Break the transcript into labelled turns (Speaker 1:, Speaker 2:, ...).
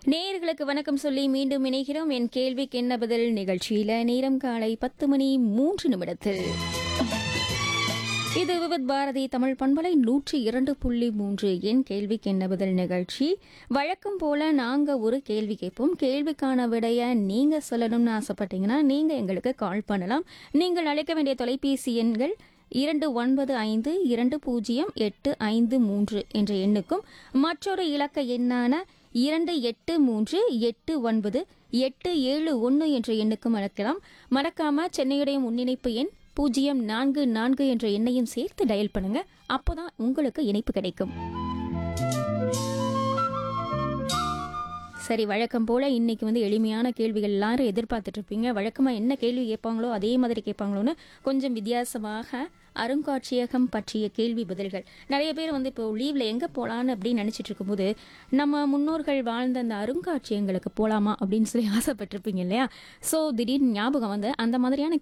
Speaker 1: நேயர்களுக்கு வணக்கம் சொல்லி மீண்டும் இணைகிறோம் என் கேள்விக்கு என்ன பதில் நிகழ்ச்சியில நேரம் காலை பத்து மணி மூன்று நிமிடத்தில் இது விவித் பாரதி தமிழ் பண்பலை நூற்றி இரண்டு புள்ளி மூன்று என் கேள்விக்கு என்ன பதில் நிகழ்ச்சி வழக்கம் போல நாங்க ஒரு கேள்வி கேட்போம் கேள்விக்கான விடைய நீங்க சொல்லணும்னு ஆசைப்பட்டீங்கன்னா நீங்க எங்களுக்கு கால் பண்ணலாம் நீங்கள் அழைக்க வேண்டிய தொலைபேசி எண்கள் இரண்டு ஒன்பது ஐந்து இரண்டு பூஜ்ஜியம் எட்டு ஐந்து மூன்று என்ற எண்ணுக்கும் மற்றொரு இலக்க எண்ணான இரண்டு எட்டு மூன்று எட்டு ஒன்பது எட்டு ஏழு ஒன்று என்ற எண்ணுக்கும் அழைக்கலாம் மறக்காம சென்னையுடைய முன்னிணைப்பு எண் பூஜ்ஜியம் நான்கு நான்கு என்ற எண்ணையும் சேர்த்து டயல் பண்ணுங்க அப்போதான் உங்களுக்கு இணைப்பு கிடைக்கும் சரி வழக்கம் போல இன்னைக்கு வந்து எளிமையான கேள்விகள் எல்லாரும் எதிர்பார்த்துட்டு இருப்பீங்க வழக்கமா என்ன கேள்வி கேட்பாங்களோ அதே மாதிரி கேட்பாங்களோன்னு கொஞ்சம் வித்தியாசமாக அருங்காட்சியகம் பற்றிய கேள்வி பதில்கள் நிறைய பேர் வந்து இப்போ லீவ்ல எங்க போலான்னு அப்படின்னு நினைச்சிட்டு இருக்கும்போது நம்ம முன்னோர்கள் வாழ்ந்த அந்த அருங்காட்சியகங்களுக்கு போலாமா அப்படின்னு சொல்லி ஆசைப்பட்டிருப்பீங்க இல்லையா ஸோ திடீர்னு ஞாபகம் வந்து அந்த மாதிரியான